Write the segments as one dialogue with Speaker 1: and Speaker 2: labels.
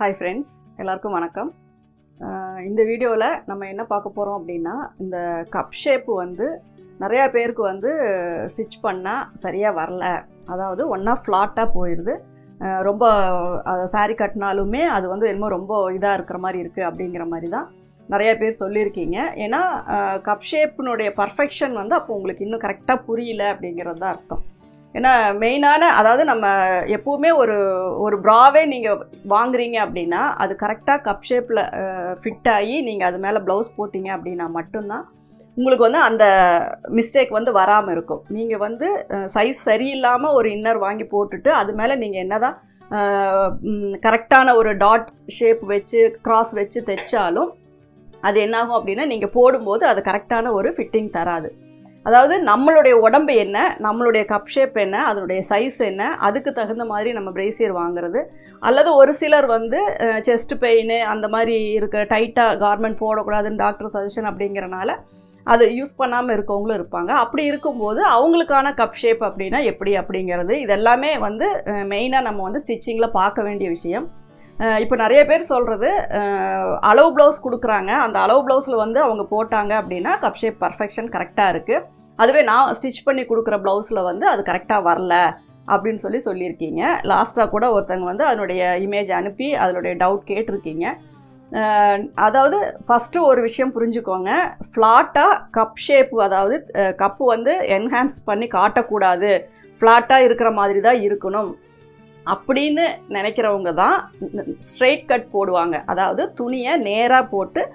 Speaker 1: hi friends எல்லாருக்கும் வணக்கம் அஹ் இந்த வீடியோவில் நம்ம என்ன பார்க்க போகிறோம் அப்படின்னா இந்த கப் ஷேப் வந்து நிறையா பேருக்கு வந்து ஸ்டிச் பண்ணால் சரியாக வரல அதாவது ஒன்றா ஃப்ளாட்டாக போயிடுது அஹ் ரொம்ப அதை saree கட்டினாலுமே அது வந்து என்னமோ ரொம்ப இதாக இருக்கிற மாதிரி இருக்குது அப்படிங்கிற மாதிரி தான் நிறைய பேர் சொல்லியிருக்கீங்க ஏன்னா கப் ஷேப்பினுடைய பர்ஃபெக்ஷன் வந்து அப்போ உங்களுக்கு இன்னும் கரெக்டாக புரியல அப்படிங்கிறது தான் அர்த்தம் ஏன்னா மெயினான அதாவது நம்ம எப்போவுமே ஒரு ஒரு ப்ராவே நீங்கள் வாங்குறீங்க அப்படின்னா அது கரெக்டாக கப் ஷேப்பில் ஃபிட் ஆகி நீங்கள் அது மேலே ப்ளவுஸ் போட்டிங்க அப்படின்னா மட்டும்தான் உங்களுக்கு வந்து அந்த மிஸ்டேக் வந்து வராமல் இருக்கும் நீங்கள் வந்து சைஸ் சரியில்லாமல் ஒரு இன்னர் வாங்கி போட்டுட்டு அது மேலே நீங்கள் என்ன தான் கரெக்டான ஒரு டாட் ஷேப் வச்சு கிராஸ் வச்சு தைச்சாலும் அது என்னாகும் அப்படின்னா நீங்கள் போடும்போது அது கரெக்டான ஒரு ஃபிட்டிங் தராது அதாவது நம்மளுடைய உடம்பு என்ன நம்மளுடைய கப் ஷேப் என்ன அதனுடைய சைஸ் என்ன அதுக்கு தகுந்த மாதிரி நம்ம பிரேசியர் வாங்குறது அல்லது ஒரு சிலர் வந்து செஸ்ட் பெயின் அந்த மாதிரி இருக்க டைட்டாக கார்மெண்ட் போடக்கூடாதுன்னு டாக்டர் சஜஷன் அப்படிங்கிறனால அது யூஸ் பண்ணாமல் இருக்கவங்களும் இருப்பாங்க அப்படி இருக்கும்போது அவங்களுக்கான கப் ஷேப் அப்படின்னா எப்படி அப்படிங்கிறது இதெல்லாமே வந்து மெயினாக நம்ம வந்து ஸ்டிச்சிங்கில் பார்க்க வேண்டிய விஷயம் இப்போ நிறைய பேர் சொல்கிறது அளவு ப்ளவுஸ் கொடுக்குறாங்க அந்த அளவு ப்ளவுஸில் வந்து அவங்க போட்டாங்க அப்படின்னா கப் ஷேப் பர்ஃபெக்ஷன் கரெக்டாக இருக்குது அதுவே நான் ஸ்டிச் பண்ணி கொடுக்குற ப்ளவுஸில் வந்து அது கரெக்டாக வரல அப்படின்னு சொல்லி சொல்லியிருக்கீங்க லாஸ்ட்டாக கூட ஒருத்தங்க வந்து அதனுடைய இமேஜ் அனுப்பி அதனுடைய டவுட் கேட்டிருக்கீங்க அதாவது ஃபஸ்ட்டு ஒரு விஷயம் புரிஞ்சுக்கோங்க ஃப்ளாட்டாக கப் ஷேப் அதாவது கப்பு வந்து என்ஹான்ஸ் பண்ணி காட்டக்கூடாது ஃப்ளாட்டாக இருக்கிற மாதிரி தான் இருக்கணும் அப்படின்னு நினைக்கிறவங்க தான் ஸ்ட்ரெயிட் கட் போடுவாங்க அதாவது துணியை நேராக போட்டு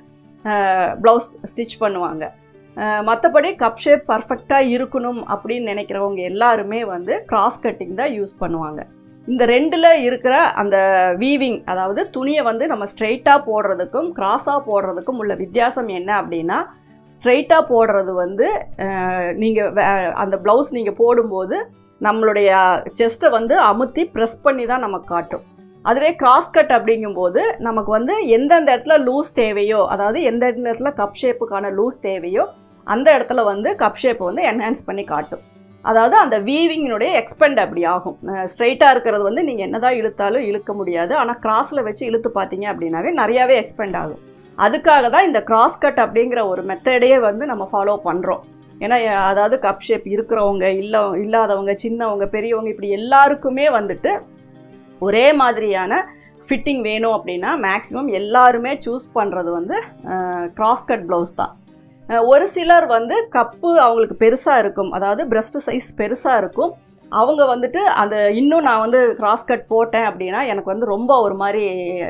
Speaker 1: ப்ளவுஸ் ஸ்டிச் பண்ணுவாங்க மற்றபடி கப் ஷேப் பர்ஃபெக்டாக இருக்கணும் அப்படின்னு நினைக்கிறவங்க எல்லாருமே வந்து கிராஸ் கட்டிங் தான் யூஸ் பண்ணுவாங்க இந்த ரெண்டில் இருக்கிற அந்த வீவிங் அதாவது துணியை வந்து நம்ம ஸ்ட்ரெயிட்டாக போடுறதுக்கும் கிராஸாக போடுறதுக்கும் உள்ள வித்தியாசம் என்ன அப்படின்னா ஸ்ட்ரெயிட்டாக போடுறது வந்து நீங்கள் அந்த ப்ளவுஸ் நீங்கள் போடும்போது நம்மளுடைய செஸ்ட்டை வந்து அமுத்தி ப்ரெஸ் பண்ணி தான் நமக்கு காட்டும் அதுவே கிராஸ் கட் அப்படிங்கும்போது நமக்கு வந்து எந்தெந்த இடத்துல லூஸ் தேவையோ அதாவது எந்த இடத்துல கப் ஷேப்புக்கான லூஸ் தேவையோ அந்த இடத்துல வந்து கப் ஷேப்பை வந்து என்ஹான்ஸ் பண்ணி காட்டும் அதாவது அந்த வீவிங்கினுடைய எக்ஸ்பெண்ட் அப்படி ஆகும் ஸ்ட்ரைட்டாக இருக்கிறது வந்து நீங்கள் என்னதான் இழுத்தாலும் இழுக்க முடியாது ஆனால் கிராஸில் வச்சு இழுத்து பார்த்தீங்க அப்படின்னாவே நிறையாவே எக்ஸ்பெண்ட் ஆகும் அதுக்காக தான் இந்த கிராஸ் கட் அப்படிங்கிற ஒரு மெத்தடையே வந்து நம்ம ஃபாலோ பண்ணுறோம் ஏன்னா அதாவது கப் ஷேப் இருக்கிறவங்க இல்லை இல்லாதவங்க சின்னவங்க பெரியவங்க இப்படி எல்லாருக்குமே வந்துட்டு ஒரே மாதிரியான ஃபிட்டிங் வேணும் அப்படின்னா மேக்ஸிமம் எல்லாருமே சூஸ் பண்ணுறது வந்து கிராஸ் கட் ப்ளவுஸ் தான் ஒரு சிலர் வந்து கப்பு அவங்களுக்கு பெருசாக இருக்கும் அதாவது பிரஸ்ட் சைஸ் பெருசாக இருக்கும் அவங்க வந்துட்டு அந்த இன்னும் நான் வந்து கிராஸ் கட் போட்டேன் அப்படின்னா எனக்கு வந்து ரொம்ப ஒரு மாதிரி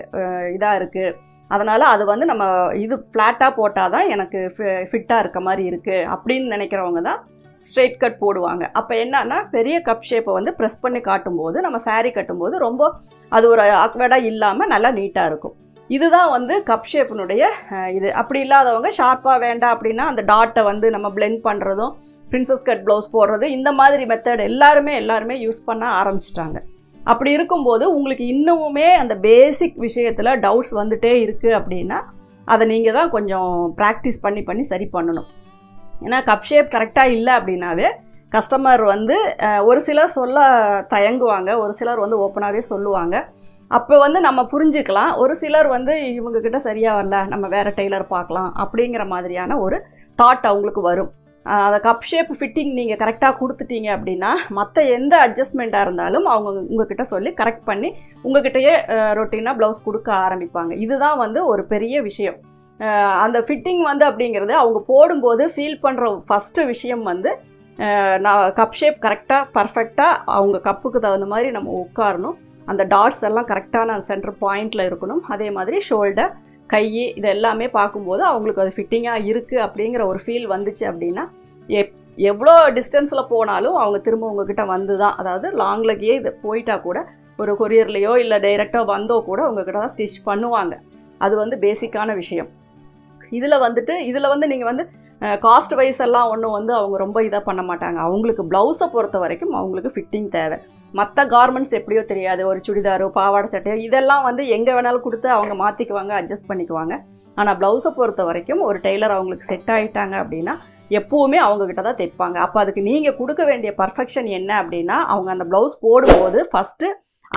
Speaker 1: இதாக இருக்குது அதனால் அது வந்து நம்ம இது ஃப்ளாட்டாக போட்டால் தான் எனக்கு ஃபிட்டாக இருக்க மாதிரி இருக்குது அப்படின்னு நினைக்கிறவங்க தான் ஸ்ட்ரெயிட் கட் போடுவாங்க அப்போ என்னன்னா பெரிய கப் ஷேப்பை வந்து ப்ரெஸ் பண்ணி காட்டும்போது நம்ம சாரீ கட்டும்போது ரொம்ப அது ஒரு அக்வர்டாக இல்லாமல் நல்லா நீட்டாக இருக்கும் இதுதான் வந்து கப் ஷேப்பினுடைய இது அப்படி இல்லாதவங்க ஷார்ப்பாக வேண்டாம் அப்படின்னா அந்த டாட்டை வந்து நம்ம பிளெண்ட் பண்ணுறதும் பிரின்சஸ் கட் ப்ளவுஸ் போடுறது இந்த மாதிரி மெத்தட் எல்லாருமே எல்லாருமே யூஸ் பண்ண ஆரம்பிச்சிட்டாங்க அப்படி இருக்கும்போது உங்களுக்கு இன்னமுமே அந்த பேசிக் விஷயத்தில் டவுட்ஸ் வந்துகிட்டே இருக்குது அப்படின்னா அதை நீங்கள் தான் கொஞ்சம் ப்ராக்டிஸ் பண்ணி பண்ணி சரி பண்ணணும் ஏன்னா கப் ஷேப் கரெக்டாக இல்லை அப்படின்னாவே கஸ்டமர் வந்து ஒரு சிலர் சொல்ல தயங்குவாங்க ஒரு சிலர் வந்து ஓப்பனாகவே சொல்லுவாங்க அப்போ வந்து நம்ம புரிஞ்சுக்கலாம் ஒரு சிலர் வந்து இவங்கக்கிட்ட சரியாக வரல நம்ம வேறு டெய்லர் பார்க்கலாம் அப்படிங்கிற மாதிரியான ஒரு தாட் அவங்களுக்கு வரும் அந்த கப் ஷேப் ஃபிட்டிங் நீங்கள் கரெக்டாக கொடுத்துட்டீங்க அப்படின்னா மற்ற எந்த அட்ஜஸ்ட்மெண்ட்டாக இருந்தாலும் அவங்க உங்ககிட்ட சொல்லி கரெக்ட் பண்ணி உங்ககிட்டயே ரொட்டீனாக ப்ளவுஸ் கொடுக்க ஆரம்பிப்பாங்க இதுதான் வந்து ஒரு பெரிய விஷயம் அந்த ஃபிட்டிங் வந்து அப்படிங்கிறது அவங்க போடும்போது ஃபீல் பண்ணுற ஃபஸ்ட்டு விஷயம் வந்து நான் கப் ஷேப் கரெக்டாக பர்ஃபெக்டாக அவங்க கப்புக்கு தகுந்த மாதிரி நம்ம உட்காரணும் அந்த டாட்ஸ் எல்லாம் கரெக்டான சென்டர் பாயிண்டில் இருக்கணும் அதே மாதிரி ஷோல்டர் கை இது எல்லாமே பார்க்கும்போது அவங்களுக்கு அது ஃபிட்டிங்காக இருக்குது அப்படிங்கிற ஒரு ஃபீல் வந்துச்சு அப்படின்னா எப் எவ்வளோ டிஸ்டன்ஸில் போனாலும் அவங்க திரும்ப உங்ககிட்ட வந்து தான் அதாவது லாங்லகே இது போயிட்டா கூட ஒரு கொரியர்லேயோ இல்லை டைரெக்டாக வந்தோ கூட உங்ககிட்ட தான் ஸ்டிச் பண்ணுவாங்க அது வந்து பேசிக்கான விஷயம் இதில் வந்துட்டு இதில் வந்து நீங்கள் வந்து காஸ்ட் வைஸ் எல்லாம் ஒன்றும் வந்து அவங்க ரொம்ப இதாக பண்ண மாட்டாங்க அவங்களுக்கு ப்ளவுஸை பொறுத்த வரைக்கும் அவங்களுக்கு ஃபிட்டிங் தேவை மற்ற கார்மெண்ட்ஸ் எப்படியோ தெரியாது ஒரு சுடிதாரோ பாவாடை சட்டையோ இதெல்லாம் வந்து எங்கே வேணாலும் கொடுத்து அவங்க மாற்றிக்குவாங்க அட்ஜஸ்ட் பண்ணிக்குவாங்க ஆனால் ப்ளவுஸை பொறுத்த வரைக்கும் ஒரு டெய்லர் அவங்களுக்கு செட் ஆகிட்டாங்க அப்படின்னா எப்போவுமே அவங்கக்கிட்ட தான் தைப்பாங்க அப்போ அதுக்கு நீங்கள் கொடுக்க வேண்டிய பர்ஃபெக்ஷன் என்ன அப்படின்னா அவங்க அந்த ப்ளவுஸ் போடும்போது ஃபஸ்ட்டு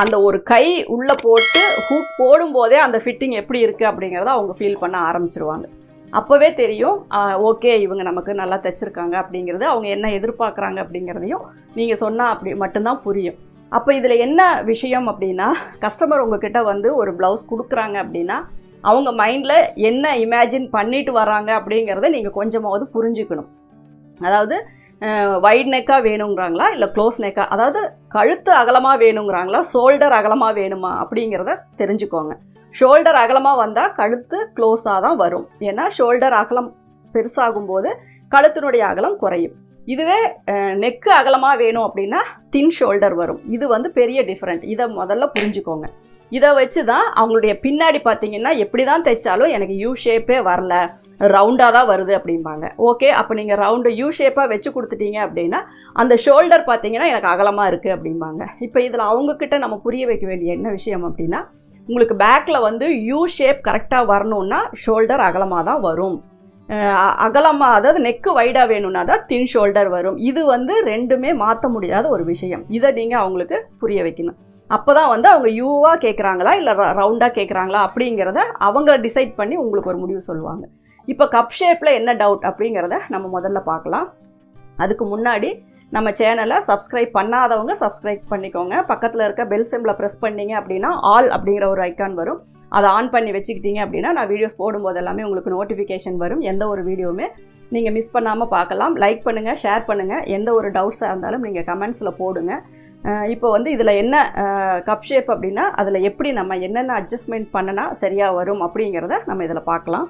Speaker 1: அந்த ஒரு கை உள்ளே போட்டு ஹூக் போடும்போதே அந்த ஃபிட்டிங் எப்படி இருக்குது அப்படிங்கிறத அவங்க ஃபீல் பண்ண ஆரம்பிச்சிருவாங்க அப்போவே தெரியும் ஓகே இவங்க நமக்கு நல்லா தைச்சிருக்காங்க அப்படிங்கிறது அவங்க என்ன எதிர்பார்க்குறாங்க அப்படிங்கிறதையும் நீங்கள் சொன்னால் அப்படி மட்டும்தான் புரியும் அப்போ இதில் என்ன விஷயம் அப்படின்னா கஸ்டமர் உங்ககிட்ட வந்து ஒரு ப்ளவுஸ் கொடுக்குறாங்க அப்படின்னா அவங்க மைண்டில் என்ன இமேஜின் பண்ணிட்டு வராங்க அப்படிங்கிறத நீங்கள் கொஞ்சமாவது புரிஞ்சுக்கணும் அதாவது வைட் நெக்காக வேணுங்கிறாங்களா இல்லை க்ளோஸ் நெக்கா அதாவது கழுத்து அகலமாக வேணுங்கிறாங்களா ஷோல்டர் அகலமாக வேணுமா அப்படிங்கிறத தெரிஞ்சுக்கோங்க ஷோல்டர் அகலமாக வந்தால் கழுத்து க்ளோஸாக தான் வரும் ஏன்னா ஷோல்டர் அகலம் பெருசாகும்போது கழுத்தினுடைய அகலம் குறையும் இதுவே நெக்கு அகலமாக வேணும் அப்படின்னா தின் ஷோல்டர் வரும் இது வந்து பெரிய டிஃப்ரெண்ட் இதை முதல்ல புரிஞ்சுக்கோங்க இதை வச்சு தான் அவங்களுடைய பின்னாடி பார்த்தீங்கன்னா எப்படி தான் தைச்சாலும் எனக்கு யூ ஷேப்பே வரல ரவுண்டாக தான் வருது அப்படிம்பாங்க ஓகே அப்போ நீங்கள் ரவுண்டு யூ ஷேப்பாக வச்சு கொடுத்துட்டீங்க அப்படின்னா அந்த ஷோல்டர் பார்த்தீங்கன்னா எனக்கு அகலமாக இருக்குது அப்படிம்பாங்க இப்போ இதில் அவங்கக்கிட்ட நம்ம புரிய வைக்க வேண்டிய என்ன விஷயம் அப்படின்னா உங்களுக்கு பேக்கில் வந்து யூ ஷேப் கரெக்டாக வரணுன்னா ஷோல்டர் அகலமாக தான் வரும் அகலமாக அதாவது நெக்கு வைடாக வேணும்னா தான் தின் ஷோல்டர் வரும் இது வந்து ரெண்டுமே மாற்ற முடியாத ஒரு விஷயம் இதை நீங்கள் அவங்களுக்கு புரிய வைக்கணும் அப்போ தான் வந்து அவங்க யூவாக கேட்குறாங்களா இல்லை ரவுண்டாக கேட்குறாங்களா அப்படிங்கிறத அவங்க டிசைட் பண்ணி உங்களுக்கு ஒரு முடிவு சொல்லுவாங்க இப்போ கப் ஷேப்பில் என்ன டவுட் அப்படிங்கிறத நம்ம முதல்ல பார்க்கலாம் அதுக்கு முன்னாடி நம்ம சேனலை சப்ஸ்கிரைப் பண்ணாதவங்க சப்ஸ்கிரைப் பண்ணிக்கோங்க பக்கத்தில் இருக்க பெல் சிம்பிளை ப்ரெஸ் பண்ணிங்க அப்படின்னா ஆல் அப்படிங்கிற ஒரு ஐக்கான் வரும் அதை ஆன் பண்ணி வச்சுக்கிட்டீங்க அப்படின்னா நான் வீடியோஸ் போடும்போது எல்லாமே உங்களுக்கு நோட்டிஃபிகேஷன் வரும் எந்த ஒரு வீடியோவுமே நீங்கள் மிஸ் பண்ணாமல் பார்க்கலாம் லைக் பண்ணுங்கள் ஷேர் பண்ணுங்கள் எந்த ஒரு டவுட்ஸாக இருந்தாலும் நீங்கள் கமெண்ட்ஸில் போடுங்க இப்போ வந்து இதில் என்ன கப் ஷேப் அப்படின்னா அதில் எப்படி நம்ம என்னென்ன அட்ஜஸ்ட்மெண்ட் பண்ணினா சரியாக வரும் அப்படிங்கிறத நம்ம இதில் பார்க்கலாம்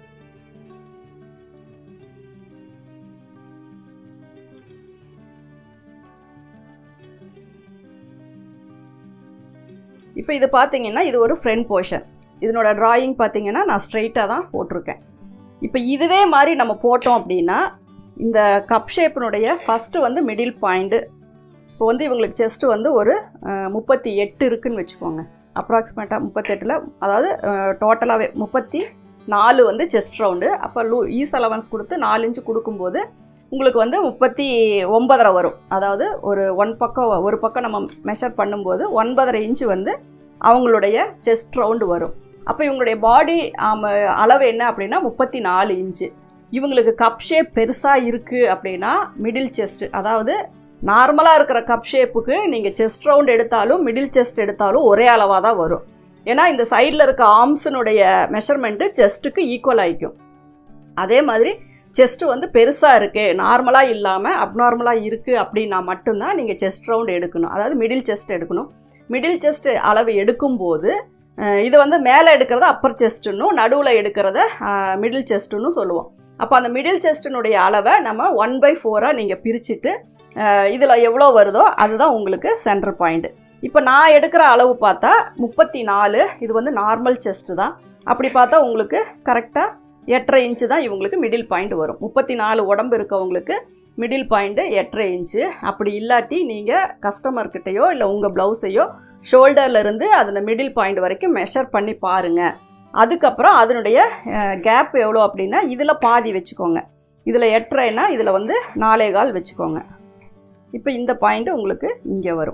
Speaker 1: இப்போ இது பார்த்தீங்கன்னா இது ஒரு ஃப்ரண்ட் போர்ஷன் இதனோட ட்ராயிங் பார்த்தீங்கன்னா நான் ஸ்ட்ரைட்டாக தான் போட்டிருக்கேன் இப்போ இதுவே மாதிரி நம்ம போட்டோம் அப்படின்னா இந்த கப் ஷேப்பினுடைய ஃபஸ்ட்டு வந்து மிடில் பாயிண்ட்டு இப்போ வந்து இவங்களுக்கு செஸ்ட்டு வந்து ஒரு முப்பத்தி எட்டு இருக்குதுன்னு வச்சுக்கோங்க அப்ராக்சிமேட்டாக முப்பத்தெட்டில் அதாவது டோட்டலாகவே முப்பத்தி நாலு வந்து செஸ்ட் ரவுண்டு அப்போ லூ ஈஸ் அலவன்ஸ் கொடுத்து நாலு இன்ச்சு கொடுக்கும்போது உங்களுக்கு வந்து முப்பத்தி ஒன்பதரை வரும் அதாவது ஒரு ஒன் பக்கம் ஒரு பக்கம் நம்ம மெஷர் பண்ணும்போது ஒன்பதரை இன்ச்சு வந்து அவங்களுடைய செஸ்ட் ரவுண்டு வரும் அப்போ இவங்களுடைய பாடி அளவு என்ன அப்படின்னா முப்பத்தி நாலு இன்ச்சு இவங்களுக்கு கப் ஷேப் பெருசாக இருக்குது அப்படின்னா மிடில் செஸ்ட் அதாவது நார்மலாக இருக்கிற கப் ஷேப்புக்கு நீங்கள் செஸ்ட் ரவுண்ட் எடுத்தாலும் மிடில் செஸ்ட் எடுத்தாலும் ஒரே அளவாக தான் வரும் ஏன்னா இந்த சைடில் இருக்க ஆர்ம்ஸினுடைய மெஷர்மெண்ட்டு செஸ்ட்டுக்கு ஈக்குவல் ஆகிக்கும் அதே மாதிரி செஸ்ட்டு வந்து பெருசாக இருக்குது நார்மலாக இல்லாமல் அப்நார்மலாக இருக்குது அப்படின்னா மட்டும்தான் நீங்கள் செஸ்ட் ரவுண்ட் எடுக்கணும் அதாவது மிடில் செஸ்ட் எடுக்கணும் மிடில் செஸ்ட் அளவு எடுக்கும்போது இது வந்து மேலே எடுக்கிறத அப்பர் செஸ்ட்டுன்னும் நடுவில் எடுக்கிறத மிடில் செஸ்ட்டுன்னு சொல்லுவோம் அப்போ அந்த மிடில் செஸ்ட்டினுடைய அளவை நம்ம ஒன் பை ஃபோராக நீங்கள் பிரிச்சுட்டு இதில் எவ்வளோ வருதோ அதுதான் உங்களுக்கு சென்டர் பாயிண்ட்டு இப்போ நான் எடுக்கிற அளவு பார்த்தா முப்பத்தி நாலு இது வந்து நார்மல் செஸ்ட்டு தான் அப்படி பார்த்தா உங்களுக்கு கரெக்டாக எட்டரை இன்ச்சு தான் இவங்களுக்கு மிடில் பாயிண்ட் வரும் முப்பத்தி நாலு உடம்பு இருக்கவங்களுக்கு மிடில் பாயிண்ட்டு எட்டரை இன்ச்சு அப்படி இல்லாட்டி நீங்கள் கஸ்டமர்கிட்டையோ இல்லை உங்கள் ப்ளவுஸையோ ஷோல்டர்லேருந்து அதில் மிடில் பாயிண்ட் வரைக்கும் மெஷர் பண்ணி பாருங்கள் அதுக்கப்புறம் அதனுடைய கேப் எவ்வளோ அப்படின்னா இதில் பாதி வச்சுக்கோங்க இதில் எட்டரைனா இதில் வந்து நாலே கால் வச்சுக்கோங்க இப்போ இந்த பாயிண்ட்டு உங்களுக்கு இங்கே வரும்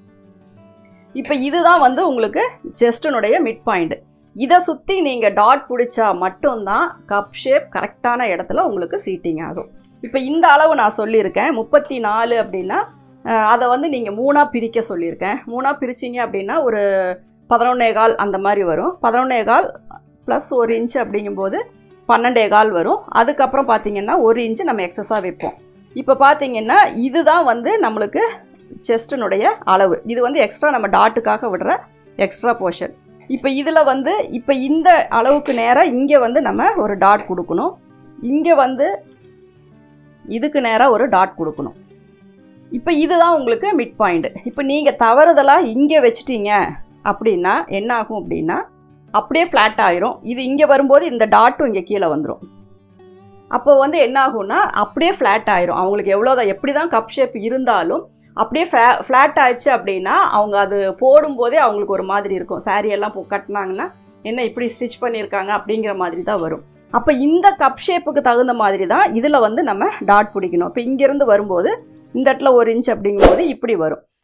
Speaker 1: இப்போ இதுதான் வந்து உங்களுக்கு செஸ்டினுடைய மிட் பாயிண்ட்டு இதை சுற்றி நீங்கள் டாட் பிடிச்சா மட்டும்தான் கப் ஷேப் கரெக்டான இடத்துல உங்களுக்கு சீட்டிங் ஆகும் இப்போ இந்த அளவு நான் சொல்லியிருக்கேன் முப்பத்தி நாலு அப்படின்னா அதை வந்து நீங்கள் மூணாக பிரிக்க சொல்லியிருக்கேன் மூணாக பிரிச்சிங்க அப்படின்னா ஒரு பதினொன்னே கால் அந்த மாதிரி வரும் பதினொன்னே கால் ப்ளஸ் ஒரு இன்ச் அப்படிங்கும்போது பன்னெண்டே கால் வரும் அதுக்கப்புறம் பார்த்தீங்கன்னா ஒரு இன்ச்சு நம்ம எக்ஸஸாக வைப்போம் இப்போ பார்த்தீங்கன்னா இதுதான் வந்து நம்மளுக்கு செஸ்டினுடைய அளவு இது வந்து எக்ஸ்ட்ரா நம்ம டாட்டுக்காக விடுற எக்ஸ்ட்ரா போர்ஷன் இப்போ இதில் வந்து இப்போ இந்த அளவுக்கு நேராக இங்கே வந்து நம்ம ஒரு டாட் கொடுக்கணும் இங்கே வந்து இதுக்கு நேராக ஒரு டாட் கொடுக்கணும் இப்போ இதுதான் உங்களுக்கு மிட் பாயிண்ட் இப்போ நீங்கள் தவறுதலாக இங்கே வச்சிட்டீங்க அப்படின்னா என்ன ஆகும் அப்படின்னா அப்படியே ஃப்ளாட் ஆயிரும் இது இங்கே வரும்போது இந்த டாட்டும் இங்கே கீழே வந்துடும் அப்போ வந்து என்ன ஆகும்னா அப்படியே ஃப்ளாட் ஆயிரும் அவங்களுக்கு எவ்வளோதான் எப்படி தான் கப் ஷேப் இருந்தாலும் அப்படியே ஃபே ஃப்ளாட் ஆயிடுச்சு அப்படின்னா அவங்க அது போடும்போதே அவங்களுக்கு ஒரு மாதிரி இருக்கும் சாரீ எல்லாம் போ கட்டினாங்கன்னா என்ன இப்படி ஸ்டிச் பண்ணியிருக்காங்க அப்படிங்கிற மாதிரி தான் வரும் அப்போ இந்த கப் ஷேப்புக்கு தகுந்த மாதிரி தான் இதில் வந்து நம்ம டாட் பிடிக்கணும் இப்போ இங்கேருந்து வரும்போது இந்த இடத்துல ஒரு இன்ச் அப்படிங்கும்போது இப்படி வரும்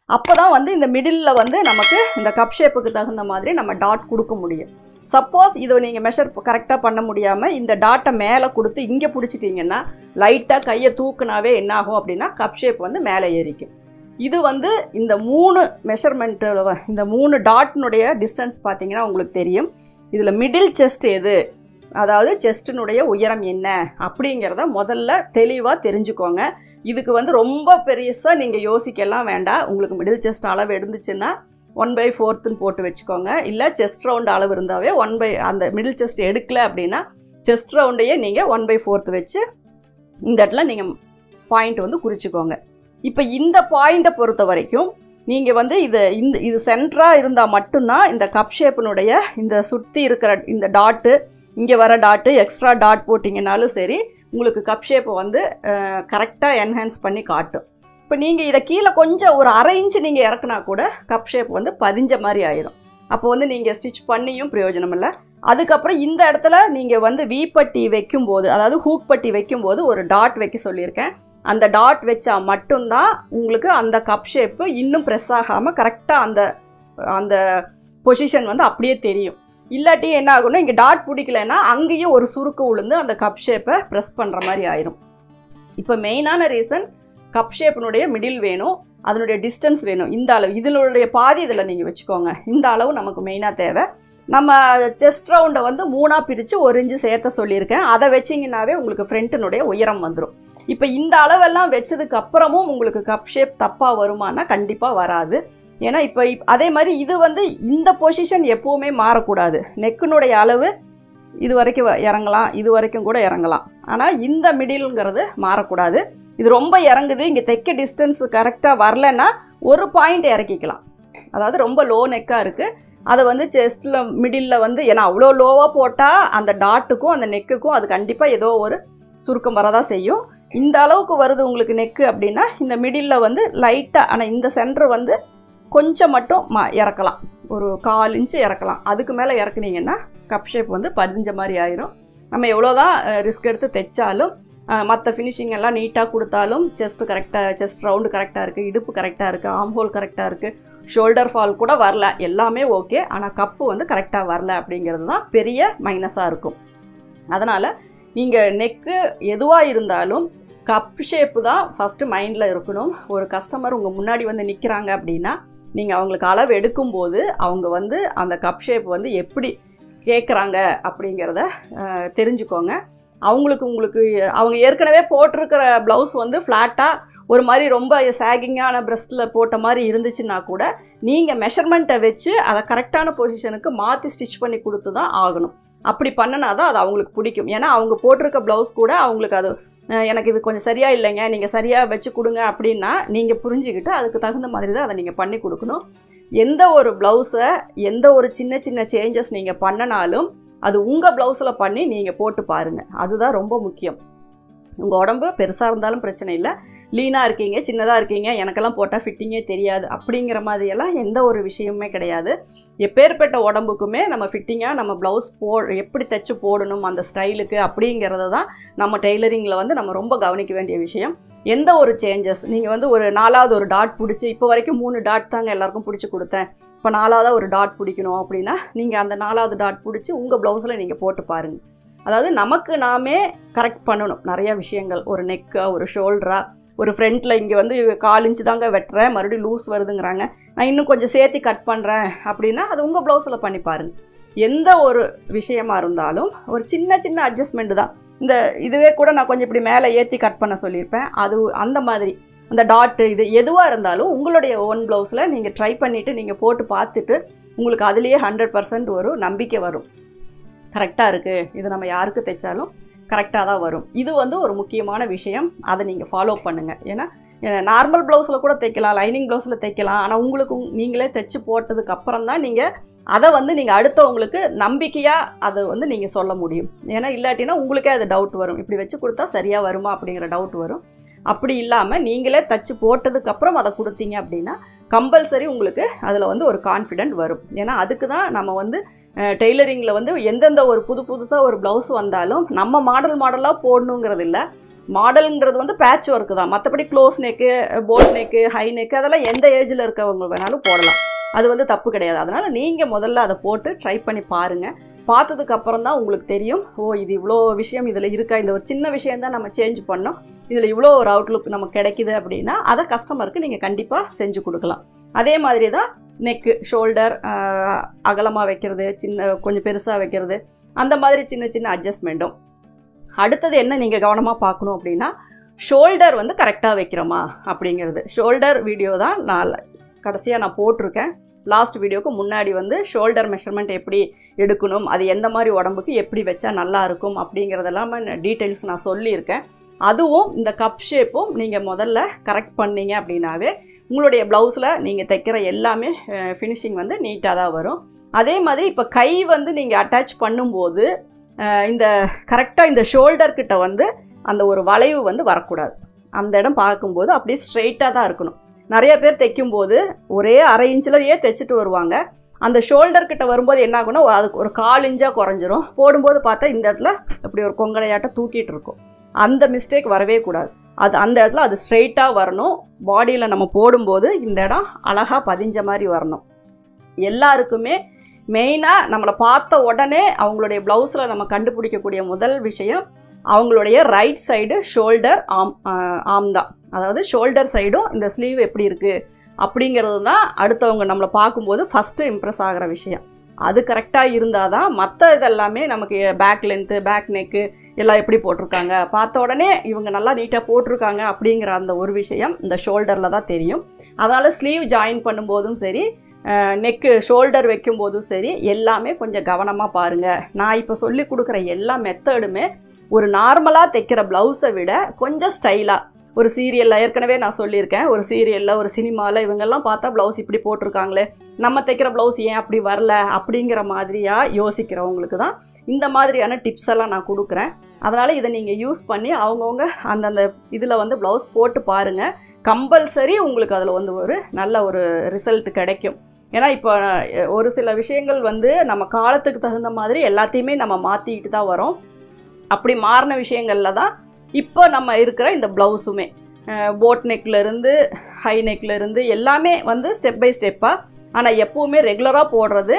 Speaker 1: அப்போ தான் வந்து இந்த மிடில் வந்து நமக்கு இந்த கப் ஷேப்புக்கு தகுந்த மாதிரி நம்ம டாட் கொடுக்க முடியும் சப்போஸ் இதை நீங்கள் மெஷர் கரெக்டாக பண்ண முடியாமல் இந்த டாட்டை மேலே கொடுத்து இங்கே பிடிச்சிட்டிங்கன்னா லைட்டாக கையை தூக்குனாவே என்ன ஆகும் அப்படின்னா கப் ஷேப் வந்து மேலே ஏறிக்கும் இது வந்து இந்த மூணு மெஷர்மெண்ட்டு இந்த மூணு டாட்னுடைய டிஸ்டன்ஸ் பார்த்தீங்கன்னா உங்களுக்கு தெரியும் இதில் மிடில் செஸ்ட் எது அதாவது செஸ்டினுடைய உயரம் என்ன அப்படிங்கிறத முதல்ல தெளிவாக தெரிஞ்சுக்கோங்க இதுக்கு வந்து ரொம்ப பெருசாக நீங்கள் யோசிக்கலாம் வேண்டாம் உங்களுக்கு மிடில் செஸ்ட் அளவு இருந்துச்சுன்னா ஒன் பை ஃபோர்த்துன்னு போட்டு வச்சுக்கோங்க இல்லை செஸ்ட் ரவுண்ட் அளவு இருந்தாவே ஒன் பை அந்த மிடில் செஸ்ட் எடுக்கல அப்படின்னா செஸ்ட் ரவுண்டையே நீங்கள் ஒன் பை ஃபோர்த்து வச்சு இந்த இடத்துல நீங்கள் பாயிண்ட் வந்து குறிச்சிக்கோங்க இப்போ இந்த பாயிண்ட்டை பொறுத்த வரைக்கும் நீங்கள் வந்து இது இந்த இது சென்டராக இருந்தால் மட்டும்தான் இந்த கப் ஷேப்பினுடைய இந்த சுற்றி இருக்கிற இந்த டாட்டு இங்கே வர டாட்டு எக்ஸ்ட்ரா டாட் போட்டிங்கனாலும் சரி உங்களுக்கு கப் ஷேப்பை வந்து கரெக்டாக என்ஹான்ஸ் பண்ணி காட்டும் இப்போ நீங்கள் இதை கீழே கொஞ்சம் ஒரு அரை இன்ச்சு நீங்கள் இறக்குனா கூட கப் ஷேப் வந்து பதிஞ்ச மாதிரி ஆயிரும் அப்போ வந்து நீங்கள் ஸ்டிச் பண்ணியும் பிரயோஜனம் இல்லை அதுக்கப்புறம் இந்த இடத்துல நீங்கள் வந்து வீப்பட்டி வைக்கும்போது அதாவது ஹூக் பட்டி வைக்கும்போது ஒரு டாட் வைக்க சொல்லியிருக்கேன் அந்த டாட் வச்சா மட்டும்தான் உங்களுக்கு அந்த கப் ஷேப்பு இன்னும் ப்ரெஸ் ஆகாமல் கரெக்டாக அந்த அந்த பொசிஷன் வந்து அப்படியே தெரியும் இல்லாட்டி என்ன ஆகும்னா இங்கே டாட் பிடிக்கலன்னா அங்கேயும் ஒரு சுருக்கு உளுந்து அந்த கப் ஷேப்பை ப்ரெஸ் பண்ணுற மாதிரி ஆயிரும் இப்போ மெயினான ரீசன் கப் ஷேப்பினுடைய மிடில் வேணும் அதனுடைய டிஸ்டன்ஸ் வேணும் இந்த அளவு இதனுடைய பாதி இதில் நீங்கள் வச்சுக்கோங்க இந்த அளவு நமக்கு மெயினாக தேவை நம்ம செஸ்ட் ரவுண்டை வந்து மூணாக பிரித்து ஒரு இன்ச்சு சேர்த்த சொல்லியிருக்கேன் அதை வச்சிங்கன்னாவே உங்களுக்கு ஃப்ரண்ட்டினுடைய உயரம் வந்துடும் இப்போ இந்த அளவெல்லாம் வச்சதுக்கு அப்புறமும் உங்களுக்கு கப் ஷேப் தப்பாக வருமானா கண்டிப்பாக வராது ஏன்னா இப்போ இப் அதே மாதிரி இது வந்து இந்த பொசிஷன் எப்போவுமே மாறக்கூடாது நெக்கினுடைய அளவு இது வரைக்கும் வ- இறங்கலாம் இது வரைக்கும் கூட இறங்கலாம் ஆனால் இந்த மிடில்ங்கிறது மாறக்கூடாது இது ரொம்ப இறங்குது இங்கே தைக்க டிஸ்டன்ஸ் கரெக்டாக வரலன்னா ஒரு பாயிண்ட் இறக்கிக்கலாம் அதாவது ரொம்ப லோ நெக்காக இருக்குது அதை வந்து செஸ்ட்டில் மிடில் வந்து ஏன்னா அவ்வளோ லோவாக போட்டால் அந்த டாட்டுக்கும் அந்த நெக்குக்கும் அது கண்டிப்பாக ஏதோ ஒரு சுருக்கம் வரதான் செய்யும் இந்த அளவுக்கு வருது உங்களுக்கு நெக்கு அப்படின்னா இந்த மிடில் வந்து லைட்டாக ஆனால் இந்த சென்டர் வந்து கொஞ்சம் மட்டும் ம இறக்கலாம் ஒரு கால் இன்ச்சு இறக்கலாம் அதுக்கு மேலே இறக்குனீங்கன்னா கப் ஷேப் வந்து பதிஞ்ச மாதிரி ஆயிரும் நம்ம எவ்வளோதான் ரிஸ்க் எடுத்து தைச்சாலும் மற்ற ஃபினிஷிங் எல்லாம் நீட்டாக கொடுத்தாலும் செஸ்ட் கரெக்டாக செஸ்ட் ரவுண்டு கரெக்டாக இருக்குது இடுப்பு கரெக்டாக இருக்குது ஆம் ஹோல் கரெக்டாக இருக்குது ஷோல்டர் ஃபால் கூட வரல எல்லாமே ஓகே ஆனால் கப்பு வந்து கரெக்டாக வரல அப்படிங்கிறது தான் பெரிய மைனஸாக இருக்கும் அதனால் நீங்கள் நெக்கு எதுவாக இருந்தாலும் கப் ஷேப்பு தான் ஃபஸ்ட்டு மைண்டில் இருக்கணும் ஒரு கஸ்டமர் உங்கள் முன்னாடி வந்து நிற்கிறாங்க அப்படின்னா நீங்கள் அவங்களுக்கு அளவு எடுக்கும்போது அவங்க வந்து அந்த கப் ஷேப் வந்து எப்படி கேட்குறாங்க அப்படிங்கிறத அஹ், தெரிஞ்சுக்கோங்க அவங்களுக்கு உங்களுக்கு அவங்க ஏற்கனவே போட்டிருக்கிற ப்ளவுஸ் வந்து ஃப்ளாட்டாக ஒரு மாதிரி ரொம்ப சாகிங்கான பிரஸ்ட்டில் போட்ட மாதிரி இருந்துச்சுன்னா கூட நீங்கள் மெஷர்மெண்ட்டை வச்சு அதை கரெக்டான பொசிஷனுக்கு மாற்றி ஸ்டிச் பண்ணி கொடுத்து தான் ஆகணும் அப்படி பண்ணினா தான் அது அவங்களுக்கு பிடிக்கும் ஏன்னா அவங்க போட்டிருக்க ப்ளவுஸ் கூட அவங்களுக்கு அது அஹ், எனக்கு இது கொஞ்சம் சரியாக இல்லைங்க நீங்கள் சரியாக வச்சு கொடுங்க அப்படின்னா நீங்கள் புரிஞ்சுக்கிட்டு அதுக்கு தகுந்த மாதிரி தான் அதை நீங்கள் பண்ணி கொடுக்கணும் எந்த ஒரு ப்ளவுஸை எந்த ஒரு சின்ன சின்ன சேஞ்சஸ் நீங்கள் பண்ணனாலும் அது உங்கள் ப்ளவுஸில் பண்ணி நீங்கள் போட்டு பாருங்கள் அதுதான் ரொம்ப முக்கியம் உங்கள் உடம்பு பெருசாக இருந்தாலும் பிரச்சனை இல்லை லீனாக இருக்கீங்க சின்னதாக இருக்கீங்க எனக்கெல்லாம் போட்டால் ஃபிட்டிங்கே தெரியாது அப்படிங்கிற மாதிரியெல்லாம் எந்த ஒரு விஷயமுமே கிடையாது எப்பேற்பட்ட உடம்புக்குமே நம்ம ஃபிட்டிங்காக நம்ம ப்ளவுஸ் போ எப்படி தைச்சு போடணும் அந்த ஸ்டைலுக்கு அப்படிங்கிறத தான் நம்ம டெய்லரிங்கில் வந்து நம்ம ரொம்ப கவனிக்க வேண்டிய விஷயம் எந்த ஒரு சேஞ்சஸ் நீங்கள் வந்து ஒரு நாலாவது ஒரு டாட் பிடிச்சி இப்போ வரைக்கும் மூணு டாட் தாங்க எல்லாருக்கும் பிடிச்சி கொடுத்தேன் இப்போ நாலாவதாக ஒரு டாட் பிடிக்கணும் அப்படின்னா நீங்கள் அந்த நாலாவது டாட் பிடிச்சி உங்கள் ப்ளவுஸில் நீங்கள் போட்டு பாருங்கள் அதாவது நமக்கு நாமே கரெக்ட் பண்ணணும் நிறைய விஷயங்கள் ஒரு நெக்கா ஒரு ஷோல்டரா ஒரு ஃப்ரண்ட்டில் இங்கே வந்து கால் இன்ச்சு தாங்க வெட்டுறேன் மறுபடியும் லூஸ் வருதுங்கிறாங்க நான் இன்னும் கொஞ்சம் சேர்த்து கட் பண்ணுறேன் அப்படின்னா அது உங்கள் ப்ளவுஸில் பண்ணி பாருங்கள் எந்த ஒரு விஷயமா இருந்தாலும் ஒரு சின்ன சின்ன அட்ஜஸ்ட்மெண்ட் தான் இந்த இதுவே கூட நான் கொஞ்சம் இப்படி மேலே ஏற்றி கட் பண்ண சொல்லியிருப்பேன் அது அந்த மாதிரி அந்த டாட்டு இது எதுவாக இருந்தாலும் உங்களுடைய ஓன் ப்ளவுஸில் நீங்கள் ட்ரை பண்ணிவிட்டு நீங்கள் போட்டு பார்த்துட்டு உங்களுக்கு அதுலேயே ஹண்ட்ரட் பர்சன்ட் ஒரு நம்பிக்கை வரும் கரெக்டாக இருக்குது இது நம்ம யாருக்கு தைச்சாலும் கரெக்டாக தான் வரும் இது வந்து ஒரு முக்கியமான விஷயம் அதை நீங்கள் ஃபாலோ பண்ணுங்கள் ஏன்னா நார்மல் ப்ளவுஸில் கூட தைக்கலாம் லைனிங் ப்ளவுஸில் தைக்கலாம் ஆனால் உங்களுக்கு உங்க- நீங்களே தைச்சு போட்டதுக்கு அப்புறம் தான் நீங்கள் அதை வந்து நீங்கள் அடுத்தவங்களுக்கு நம்பிக்கையாக அதை வந்து நீங்கள் சொல்ல முடியும் ஏன்னா இல்லாட்டினா உங்களுக்கே அது டவுட் வரும் இப்படி வச்சு கொடுத்தா சரியாக வருமா அப்படிங்கிற டவுட் வரும் அப்படி இல்லாமல் நீங்களே தச்சு போட்டதுக்கப்புறம் அதை கொடுத்தீங்க அப்படின்னா கம்பல்சரி உங்களுக்கு அதில் வந்து ஒரு கான்ஃபிடென்ட் வரும் ஏன்னா அதுக்கு தான் நம்ம வந்து டெய்லரிங்கில் வந்து எந்தெந்த ஒரு புது புதுசாக ஒரு ப்ளவுஸ் வந்தாலும் நம்ம மாடல் மாடலாக போடணுங்கிறது இல்லை மாடலுங்கிறது வந்து பேட்ச் ஒர்க்கு தான் மற்றபடி close neck boat neck high neck அதெல்லாம் எந்த ஏஜில் இருக்கவங்க வேணாலும் போடலாம் அது வந்து தப்பு கிடையாது அதனால் நீங்கள் முதல்ல அதை போட்டு ட்ரை பண்ணி பாருங்கள் பார்த்ததுக்கு அப்புறம் தான் உங்களுக்கு தெரியும் ஓ இது இவ்வளோ விஷயம் இதில் இருக்கா இந்த ஒரு சின்ன விஷயம் தான் நம்ம சேஞ்ச் பண்ணோம் இதில் இவ்வளோ ஒரு அவுட்லுக் நமக்கு கிடைக்குது அப்படின்னா அதை கஸ்டமருக்கு நீங்கள் கண்டிப்பாக செஞ்சு கொடுக்கலாம் அதே மாதிரி தான் நெக்கு ஷோல்டர் அகலமாக வைக்கிறது சின்ன கொஞ்சம் பெருசாக வைக்கிறது அந்த மாதிரி சின்ன சின்ன அட்ஜஸ்ட்மெண்ட்டும் அடுத்தது என்ன நீங்கள் கவனமாக பார்க்கணும் அப்படின்னா ஷோல்டர் வந்து கரெக்டாக வைக்கிறோமா அப்படிங்கிறது ஷோல்டர் வீடியோ தான் நான் கடைசியாக நான் போட்டிருக்கேன் லாஸ்ட் வீடியோக்கு முன்னாடி வந்து ஷோல்டர் மெஷர்மெண்ட் எப்படி எடுக்கணும் அது எந்த மாதிரி உடம்புக்கு எப்படி வச்சா நல்லா இருக்கும் அப்படிங்கிறதெல்லாம் டீட்டெயில்ஸ் நான் சொல்லியிருக்கேன் அதுவும் இந்த கப் ஷேப்பும் நீங்கள் முதல்ல கரெக்ட் பண்ணீங்க அப்படின்னாவே உங்களுடைய ப்ளவுஸில் நீங்கள் தைக்கிற எல்லாமே ஃபினிஷிங் வந்து நீட்டாக தான் வரும் அதே மாதிரி இப்போ கை வந்து நீங்கள் அட்டாச் பண்ணும்போது அஹ், இந்த கரெக்டாக இந்த ஷோல்டர் கிட்ட வந்து அந்த ஒரு வளைவு வந்து வரக்கூடாது அந்த இடம் பார்க்கும்போது அப்படியே ஸ்ட்ரெயிட்டாக தான் இருக்கணும் நிறைய பேர் தைக்கும்போது ஒரே அரை இன்ச்சிலேயே தைச்சிட்டு வருவாங்க அந்த ஷோல்டர் கிட்ட வரும்போது என்ன ஆகும்னா அதுக்கு ஒரு கால் இன்ச்சாக குறைஞ்சிரும் போடும்போது பார்த்தா இந்த இடத்துல இப்படி ஒரு கொங்கடையாட்டம் தூக்கிட்டு இருக்கும் அந்த மிஸ்டேக் வரவே கூடாது அது அந்த இடத்துல அது ஸ்ட்ரெயிட்டாக வரணும் பாடியில் நம்ம போடும்போது இந்த இடம் அழகாக பதிஞ்ச மாதிரி வரணும் எல்லாருக்குமே மெயினாக நம்மளை பார்த்த உடனே அவங்களுடைய ப்ளவுஸில் நம்ம கண்டுபிடிக்கக்கூடிய முதல் விஷயம் அவங்களுடைய ரைட் சைடு ஷோல்டர் ஆம் ஆம் தான் அதாவது ஷோல்டர் சைடும் இந்த ஸ்லீவ் எப்படி இருக்குது அப்படிங்கிறது தான் அடுத்தவங்க நம்மளை பார்க்கும்போது ஃபஸ்ட்டு இம்ப்ரெஸ் ஆகிற விஷயம் அது கரெக்டாக இருந்தால் தான் மற்ற இதெல்லாமே நமக்கு பேக் லென்த்து பேக் நெக்கு எல்லாம் எப்படி போட்டிருக்காங்க பார்த்த உடனே இவங்க நல்லா நீட்டாக போட்டிருக்காங்க அப்படிங்கிற அந்த ஒரு விஷயம் இந்த ஷோல்டரில் தான் தெரியும் அதனால் ஸ்லீவ் ஜாயின் பண்ணும்போதும் சரி நெக்கு ஷோல்டர் வைக்கும்போதும் சரி எல்லாமே கொஞ்சம் கவனமாக பாருங்கள் நான் இப்போ சொல்லி கொடுக்குற எல்லா மெத்தடுமே ஒரு நார்மலாக தைக்கிற ப்ளவுஸை விட கொஞ்சம் ஸ்டைலாக ஒரு சீரியலில் ஏற்கனவே நான் சொல்லியிருக்கேன் ஒரு சீரியலில் ஒரு சினிமாவில் இவங்கெல்லாம் பார்த்தா ப்ளவுஸ் இப்படி போட்டிருக்காங்களே நம்ம தைக்கிற ப்ளவுஸ் ஏன் அப்படி வரல அப்படிங்கிற மாதிரியாக யோசிக்கிறவங்களுக்கு தான் இந்த மாதிரியான டிப்ஸ் எல்லாம் நான் கொடுக்குறேன் அதனால் இதை நீங்கள் யூஸ் பண்ணி அவங்கவுங்க அந்தந்த இதில் வந்து ப்ளவுஸ் போட்டு பாருங்கள் கம்பல்சரி உங்களுக்கு அதில் வந்து ஒரு நல்ல ஒரு ரிசல்ட் கிடைக்கும் ஏன்னா இப்போ அஹ், ஒரு சில விஷயங்கள் வந்து நம்ம காலத்துக்கு தகுந்த மாதிரி எல்லாத்தையுமே நம்ம மாற்றிக்கிட்டு தான் வரோம் அப்படி மாறின விஷயங்களில் தான் இப்போ நம்ம இருக்கிற இந்த ப்ளவுஸுமே போட் நெக்லேருந்து ஹை நெக்லேருந்து எல்லாமே வந்து ஸ்டெப் பை ஸ்டெப்பாக ஆனால் எப்போவுமே ரெகுலராக போடுறது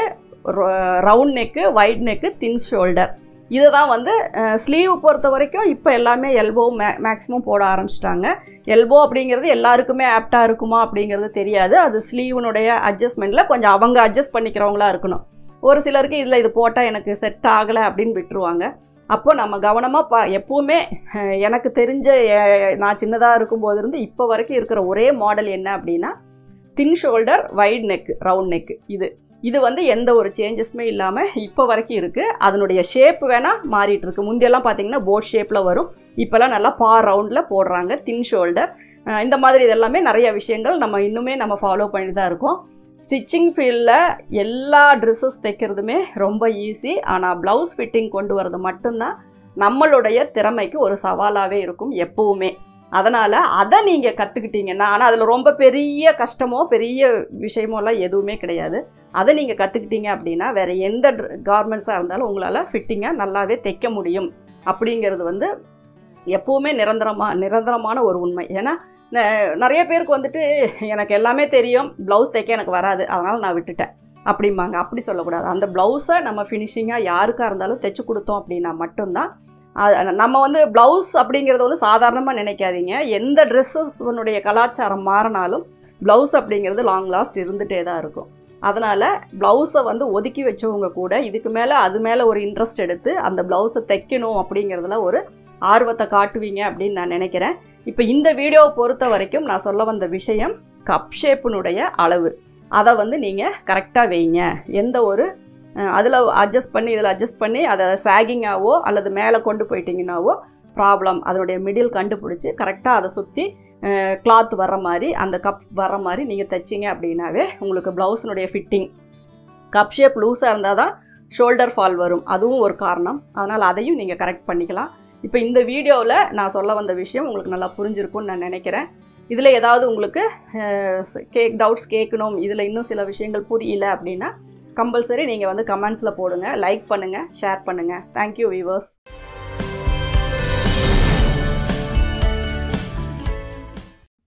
Speaker 1: round neck wide neck thin shoulder இதை தான் வந்து ஸ்லீவ் பொறுத்த வரைக்கும் இப்போ எல்லாமே எல்போ மே மேக்ஸிமம் போட ஆரம்பிச்சிட்டாங்க எல்போ அப்படிங்கிறது எல்லாருக்குமே ஆப்டாக இருக்குமா அப்படிங்கிறது தெரியாது அது ஸ்லீவனுடைய அட்ஜஸ்ட்மெண்ட்டில் கொஞ்சம் அவங்க அட்ஜஸ்ட் பண்ணிக்கிறவங்களா இருக்கணும் ஒரு சிலருக்கு இதில் இது போட்டால் எனக்கு செட் ஆகலை அப்படின்னு விட்டுருவாங்க அப்போ நம்ம கவனமாக பா எப்போவுமே அஹ், எனக்கு தெரிஞ்ச அஹ், நான் சின்னதாக இருக்கும்போது இருந்து இப்போ வரைக்கும் இருக்கிற ஒரே மாடல் என்ன அப்படின்னா thin shoulder wide neck round neck இது இது வந்து எந்த ஒரு சேஞ்சஸுமே இல்லாமல் இப்போ வரைக்கும் இருக்குது அதனுடைய ஷேப் வேணால் மாறிட்டு இருக்கு முந்தியெல்லாம் பார்த்தீங்கன்னா போட் ஷேப்பில் வரும் இப்போல்லாம் நல்லா பா ரவுண்டில் போடுறாங்க தின் ஷோல்டர் இந்த மாதிரி இதெல்லாமே நிறைய விஷயங்கள் நம்ம இன்னுமே நம்ம ஃபாலோ பண்ணி தான் இருக்கோம் ஸ்டிச்சிங் ஃபீல்டில் எல்லா ட்ரெஸ்ஸஸ் தைக்கிறதுமே ரொம்ப ஈஸி ஆனால் ப்ளவுஸ் ஃபிட்டிங் கொண்டு வரது மட்டும்தான் நம்மளுடைய திறமைக்கு ஒரு சவாலாகவே இருக்கும் எப்போவுமே அதனால் அதை நீங்கள் கற்றுக்கிட்டீங்கன்னா ஆனால் அதில் ரொம்ப பெரிய கஷ்டமோ பெரிய விஷயமோலாம் எதுவுமே கிடையாது அதை நீங்கள் கற்றுக்கிட்டீங்க அப்படின்னா வேறு எந்த கார்மெண்ட்ஸாக இருந்தாலும் உங்களால் ஃபிட்டிங்காக நல்லாவே தைக்க முடியும் அப்படிங்கிறது வந்து எப்போவுமே நிரந்தரமாக நிரந்தரமான ஒரு உண்மை ஏன்னா ந- நிறைய பேருக்கு வந்துட்டு எனக்கு எல்லாமே தெரியும் ப்ளவுஸ் தைக்க எனக்கு வராது அதனால் நான் விட்டுட்டேன் அப்படிம்பாங்க அப்படி சொல்லக்கூடாது அந்த ப்ளவுஸை நம்ம ஃபினிஷிங்காக யாருக்காக இருந்தாலும் தைச்சு கொடுத்தோம் அப்படின்னா மட்டும்தான் அது- நம்ம வந்து ப்ளவுஸ் அப்படிங்கிறத வந்து சாதாரணமாக நினைக்காதீங்க எந்த ட்ரெஸ்ஸஸ்னுடைய கலாச்சாரம் மாறினாலும் ப்ளவுஸ் அப்படிங்கிறது லாங் லாஸ்ட் இருந்துகிட்டே தான் இருக்கும் அதனால் ப்ளவுஸை வந்து ஒதுக்கி வச்சவங்க கூட இதுக்கு மேலே அது மேலே ஒரு இன்ட்ரெஸ்ட் எடுத்து அந்த ப்ளவுஸை தைக்கணும் அப்படிங்கிறதுல ஒரு ஆர்வத்தை காட்டுவீங்க அப்படின்னு நான் நினைக்கிறேன் இப்போ இந்த வீடியோவை பொறுத்த வரைக்கும் நான் சொல்ல வந்த விஷயம் கப் ஷேப்பினுடைய அளவு அதை வந்து நீங்கள் கரெக்டாக வைங்க எந்த ஒரு அதில் அட்ஜஸ்ட் பண்ணி இதில் அட்ஜஸ்ட் பண்ணி அதை சாகிங்காவோ அல்லது மேலே கொண்டு போயிட்டீங்கன்னாவோ ப்ராப்ளம் அதனுடைய மிடில் கண்டுபிடிச்சி கரெக்டாக அதை சுற்றி கிளாத் வர்ற மாதிரி அந்த கப் வர்ற மாதிரி நீங்கள் தைச்சிங்க அப்படின்னாவே உங்களுக்கு ப்ளவுஸினுடைய ஃபிட்டிங் கப் ஷேப் லூஸாக இருந்தால் தான் ஷோல்டர் ஃபால் வரும் அதுவும் ஒரு காரணம் அதனால் அதையும் நீங்கள் கரெக்ட் பண்ணிக்கலாம் இப்போ இந்த வீடியோவில் நான் சொல்ல வந்த விஷயம் உங்களுக்கு நல்லா புரிஞ்சிருக்கும்னு நான் நினைக்கிறேன் இதில் ஏதாவது உங்களுக்கு கேக் டவுட்ஸ் கேட்கணும் இதில் இன்னும் சில விஷயங்கள் புரியல அப்படின்னா கம்பல்சரி நீங்கள் வந்து கமெண்ட்ஸில் போடுங்க லைக் பண்ணுங்கள் ஷேர் பண்ணுங்கள் தேங்க்யூ வீவர்ஸ்